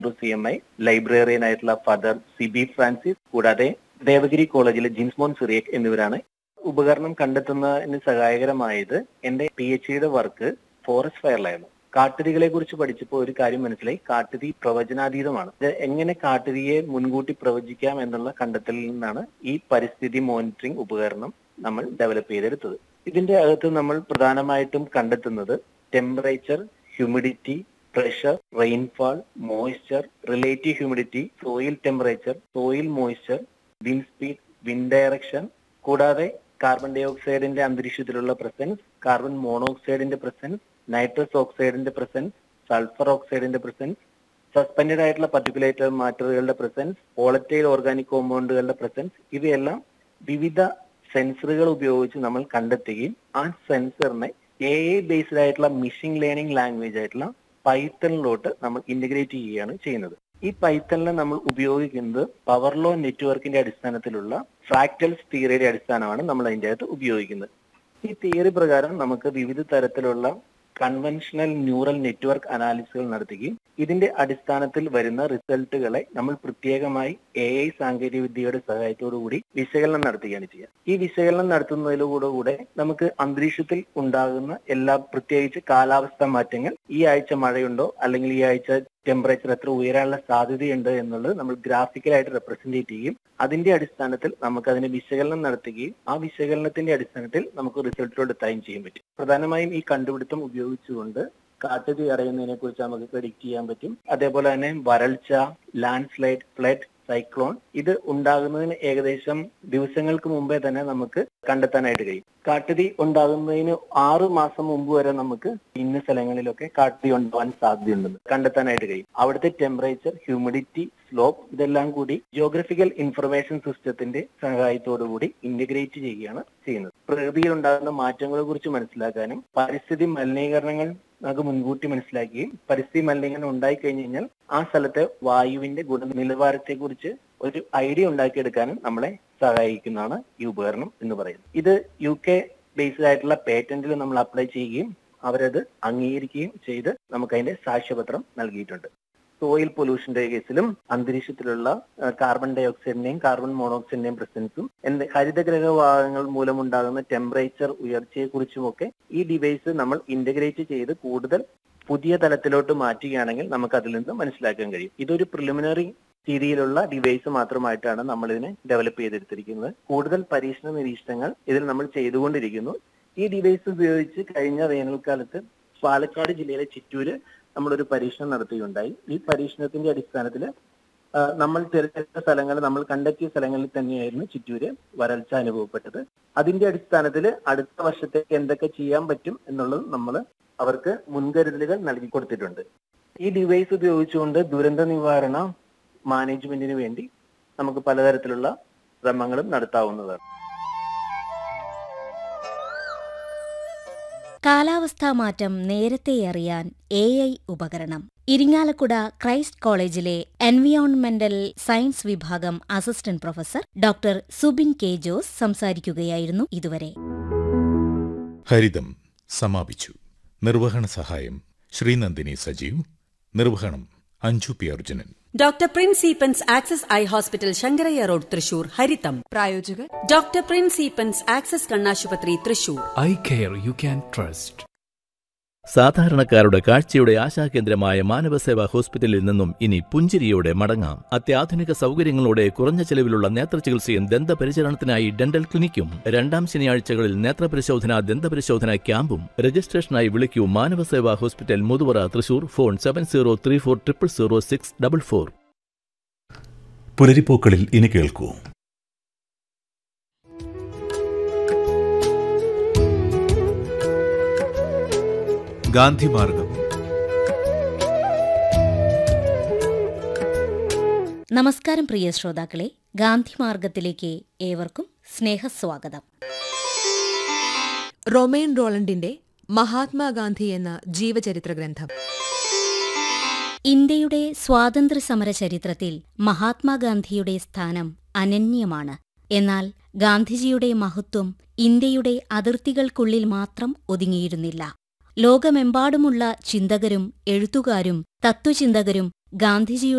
C M I librarian ആയിട്ടുള്ള father Siby Francis കൂടാതെ ദേവഗിരി കോളേജിലെ ജിൻസ്മോൻ സിറിയക് എന്നിവരാണ് ഉപകരണം കണ്ടെത്തുന്നതിന് സഹായകരമായത് എന്റെ പി എച്ച് ഡിയുടെ വർക്ക് ഫോറസ്റ്റ് ഫയറിലായിരുന്നു കാട്ടുതീകളെ കുറിച്ച് പഠിച്ചപ്പോൾ ഒരു കാര്യം മനസ്സിലായി കാട്ടുതീ പ്രവചനാതീതമാണ് ഇത് എങ്ങനെ കാട്ടുതീയെ മുൻകൂട്ടി പ്രവചിക്കാം എന്നുള്ള കണ്ടെത്തലിൽ നിന്നാണ് ഈ പരിസ്ഥിതി മോണിറ്ററിംഗ് ഉപകരണം നമ്മൾ ഡെവലപ്പ് ചെയ്തെടുത്തത് ഇതിന്റെ അകത്ത് നമ്മൾ പ്രധാനമായിട്ടും കണ്ടെത്തുന്നത് temperature humidity pressure rainfall moisture relative humidity soil temperature soil moisture wind speed wind direction കൂടാതെ കാർബൺ ഡൈ ഓക്സൈഡിന്റെ അന്തരീക്ഷത്തിലുള്ള പ്രസൻസ് കാർബൺ മോണോക്സൈഡിന്റെ പ്രസൻസ് നൈട്രസ് ഓക്സൈഡിന്റെ പ്രസൻസ് സൾഫർ ഓക്സൈഡിന്റെ പ്രസൻസ് സസ്പെൻഡഡ് ആയിട്ടുള്ള പർട്ടിക്കുലേറ്റർ മാറ്ററുകളുടെ പ്രസൻസ് വോളറ്റൈൽ ഓർഗാനിക് കോമ്പൗണ്ടുകളുടെ പ്രസൻസ് ഇവയെല്ലാം വിവിധ സെൻസറുകൾ ഉപയോഗിച്ച് നമ്മൾ കണ്ടെത്തുകയും ആ സെൻസറിനെ എ ഐ ബേസ്ഡ് ആയിട്ടുള്ള മെഷീൻ ലേണിംഗ് ലാംഗ്വേജ് ആയിട്ടുള്ള പൈത്തണിലോട്ട് നമ്മൾ ഇന്റഗ്രേറ്റ് ചെയ്യുകയാണ് ചെയ്യുന്നത് ഈ പൈത്തണിനെ നമ്മൾ ഉപയോഗിക്കുന്നത് പവർ ലോ നെറ്റ്വർക്കിന്റെ അടിസ്ഥാനത്തിലുള്ള ഫ്രാക്ടൽസ് തിയറിയുടെ അടിസ്ഥാനമാണ് നമ്മൾ അതിന്റെ അകത്ത് ഉപയോഗിക്കുന്നത് ഈ തിയറി പ്രകാരം നമുക്ക് വിവിധ തരത്തിലുള്ള കൺവെൻഷണൽ ന്യൂറൽ നെറ്റ്വർക്ക് അനാലിസിസുകൾ നടത്തുകയും ഇതിന്റെ അടിസ്ഥാനത്തിൽ വരുന്ന റിസൾട്ടുകളെ നമ്മൾ പ്രത്യേകമായി എ ഐ സാങ്കേതിക വിദ്യയുടെ സഹായത്തോടുകൂടി വിശകലനം നടത്തുകയാണ് ചെയ്യുക ഈ വിശകലനം നടത്തുന്നതിലൂടെ നമുക്ക് അന്തരീക്ഷത്തിൽ ഉണ്ടാകുന്ന എല്ലാ പ്രത്യേകിച്ച് കാലാവസ്ഥ മാറ്റങ്ങൾ ഈ ആഴ്ച മഴയുണ്ടോ അല്ലെങ്കിൽ ഈ ആഴ്ച ടെമ്പറേച്ചർ എത്ര ഉയരാനുള്ള സാധ്യതയുണ്ട് എന്നുള്ളത് നമ്മൾ ഗ്രാഫിക്കലായിട്ട് റെപ്രസെന്റ് ചെയ്യും അതിന്റെ അടിസ്ഥാനത്തിൽ നമുക്ക് അതിന് വിശകലനം നടത്തുകയും ആ വിശകലനത്തിന്റെ അടിസ്ഥാനത്തിൽ നമുക്ക് റിസൾട്ടിലോട്ട് എത്താനും ചെയ്യാൻ പറ്റും പ്രധാനമായും ഈ കണ്ടുപിടുത്തം ഉപയോഗിച്ചുകൊണ്ട് കാട്ടുതീ അറിയുന്നതിനെ കുറിച്ച് നമുക്ക് പ്രെഡിക്റ്റ് ചെയ്യാൻ പറ്റും അതേപോലെ തന്നെ വരൾച്ച ലാൻഡ് സ്ലൈഡ് ഫ്ലഡ് സൈക്ലോൺ ഇത് ഉണ്ടാകുന്നതിന് ഏകദേശം ദിവസങ്ങൾക്ക് മുമ്പേ തന്നെ നമുക്ക് കണ്ടെത്താനായിട്ട് കഴിയും കാട്ടുതീ ഉണ്ടാകുന്നതിന് ആറു മാസം മുമ്പ് വരെ നമുക്ക് ഇന്ന സ്ഥലങ്ങളിലൊക്കെ കാട്ടുതീ ഉണ്ടാവാൻ സാധ്യതയുണ്ടെന്ന് കണ്ടെത്താനായിട്ട് കഴിയും അവിടുത്തെ ടെമ്പറേച്ചർ ഹ്യൂമിഡിറ്റി സ്ലോപ്പ് ഇതെല്ലാം കൂടി ജിയോഗ്രഫിക്കൽ ഇൻഫർമേഷൻ സിസ്റ്റത്തിന്റെ സഹായത്തോടു കൂടി ഇന്റഗ്രേറ്റ് ചെയ്യുകയാണ് ചെയ്യുന്നത് പ്രകൃതിയിൽ ഉണ്ടാകുന്ന മാറ്റങ്ങളെ കുറിച്ച് മനസ്സിലാക്കാനും പരിസ്ഥിതി മലിനീകരണങ്ങൾ നമുക്ക് മുൻകൂട്ടി മനസ്സിലാക്കുകയും പരിസ്ഥിതി മലിനീകരണം ഉണ്ടായി കഴിഞ്ഞു കഴിഞ്ഞാൽ ആ സ്ഥലത്തെ വായുവിന്റെ ഗുണനിലവാരത്തെ കുറിച്ച് ഒരു ഐഡിയ ഉണ്ടാക്കിയെടുക്കാനും നമ്മളെ സഹായിക്കുന്നതാണ് ഈ ഉപകരണം എന്ന് പറയുന്നത് ഇത് യു കെ ബേസ്ഡ് ആയിട്ടുള്ള പേറ്റന്റിൽ നമ്മൾ അപ്ലൈ ചെയ്യുകയും അവരത് അംഗീകരിക്കുകയും ചെയ്ത് നമുക്ക് അതിന്റെ സാക്ഷ്യപത്രം നൽകിയിട്ടുണ്ട് സോയിൽ പൊല്യൂഷന്റെ കേസിലും അന്തരീക്ഷത്തിലുള്ള കാർബൺ ഡൈ ഓക്സൈഡിന്റെയും കാർബൺ മോണോക്സൈഡിന്റെയും പ്രസൻസും എന്ത് ഹരിതഗ്രഹവാഹങ്ങൾ മൂലമുണ്ടാകുന്ന ടെമ്പറേച്ചർ ഉയർച്ചയെ കുറിച്ചുമൊക്കെ ഈ ഡിവൈസ് നമ്മൾ ഇന്റഗ്രേറ്റ് ചെയ്ത് കൂടുതൽ പുതിയ തലത്തിലോട്ട് മാറ്റുകയാണെങ്കിൽ നമുക്ക് അതിൽ നിന്ന് മനസ്സിലാക്കാൻ കഴിയും ഇതൊരു പ്രിലിമിനറി രീതിയിലുള്ള ഡിവൈസ് മാത്രമായിട്ടാണ് നമ്മൾ ഇതിനെ ഡെവലപ്പ് ചെയ്തെടുത്തിരിക്കുന്നത് കൂടുതൽ പരീക്ഷണ നിരീക്ഷണങ്ങൾ ഇതിൽ നമ്മൾ ചെയ്തുകൊണ്ടിരിക്കുന്നു ഈ ഡിവൈസ് ഉപയോഗിച്ച് കഴിഞ്ഞ വേനൽക്കാലത്ത് പാലക്കാട് ജില്ലയിലെ ചിറ്റൂര് നമ്മളൊരു പരീക്ഷണം നടത്തുകയുണ്ടായി ഈ പരീക്ഷണത്തിന്റെ അടിസ്ഥാനത്തിൽ നമ്മൾ തിരഞ്ഞെടുത്ത സ്ഥലങ്ങൾ നമ്മൾ കണ്ടെത്തിയ സ്ഥലങ്ങളിൽ തന്നെയായിരുന്നു ചിറ്റൂര് വരൾച്ച അനുഭവപ്പെട്ടത് അതിന്റെ അടിസ്ഥാനത്തിൽ അടുത്ത വർഷത്തേക്ക് എന്തൊക്കെ ചെയ്യാൻ പറ്റും എന്നുള്ളത് നമ്മൾ അവർക്ക് മുൻകരുതലുകൾ നൽകി കൊടുത്തിട്ടുണ്ട് ഈ ഡിവൈസ് ഉപയോഗിച്ചുകൊണ്ട് ദുരന്ത നിവാരണ മാനേജ്മെന്റിന് വേണ്ടി നമുക്ക് പലതരത്തിലുള്ള ശ്രമങ്ങളും നടത്താവുന്നതാണ് കാലാവസ്ഥാ മാറ്റം നേരത്തെ അറിയാൻ എ ഐ ഉപകരണം ഇരിങ്ങാലക്കുട ക്രൈസ്റ്റ് കോളേജിലെ എൻവിയോൺമെന്റൽ സയൻസ് വിഭാഗം assistant professor doctor Subin K Jose സംസാരിക്കുകയായിരുന്നു ഇതുവരെ ഹരിതം സമാപിച്ചു നിർവഹണ സഹായം ശ്രീനന്ദിനി സജീവ് നിർവഹണം Anju P Arjunan doctor Prince Eappen's Access eye hospital Sankarayya road Thrissur Haritham പ്രായോജകർ ഡോക്ടർ പ്രിൻസ് ഈപ്പൻസ് ആക്സസ് കണ്ണാശുപത്രി Thrissur eye care you can trust സാധാരണക്കാരുടെ കാഴ്ചയുടെ ആശാകേന്ദ്രമായ മാനവസേവാ ഹോസ്പിറ്റലിൽ നിന്നും ഇനി പുഞ്ചിരിയോടെ മടങ്ങാം അത്യാധുനിക സൗകര്യങ്ങളോടെ കുറഞ്ഞ ചെലവിലുള്ള നേത്രചികിത്സയും ദന്തപരിചരണത്തിനായി ഡെന്റൽ ക്ലിനിക്കും രണ്ടാം ശനിയാഴ്ചകളിൽ നേത്രപരിശോധന ദന്തപരിശോധന ക്യാമ്പും രജിസ്ട്രേഷനായി വിളിക്കൂ Manavaseva hospital Muthuvara Thrissur phone seven zero three four triple zero six double four പുലരിപ്പൂക്കളിൽ ഇനി കേൾക്കൂ ഗാന്ധിമാർഗം നമസ്കാരം പ്രിയ ശ്രോതാക്കളെ ഗാന്ധിമാർഗത്തിലേക്ക് ഏവർക്കും സ്നേഹസ്വാഗതം റൊമേൻ റോളണ്ടിന്റെ മഹാത്മാഗാന്ധി എന്ന ജീവചരിത്ര ഗ്രന്ഥം ഇന്ത്യയുടെ സ്വാതന്ത്ര്യസമര ചരിത്രത്തിൽ മഹാത്മാഗാന്ധിയുടെ സ്ഥാനം അനന്യമാണ് എന്നാൽ ഗാന്ധിജിയുടെ മഹത്വം ഇന്ത്യയുടെ അതിർത്തികൾക്കുള്ളിൽ മാത്രം ഒതുങ്ങിയിരുന്നില്ല ലോകമെമ്പാടുമുള്ള ചിന്തകരും എഴുത്തുകാരും തത്വചിന്തകരും ഗാന്ധിജിയുടെ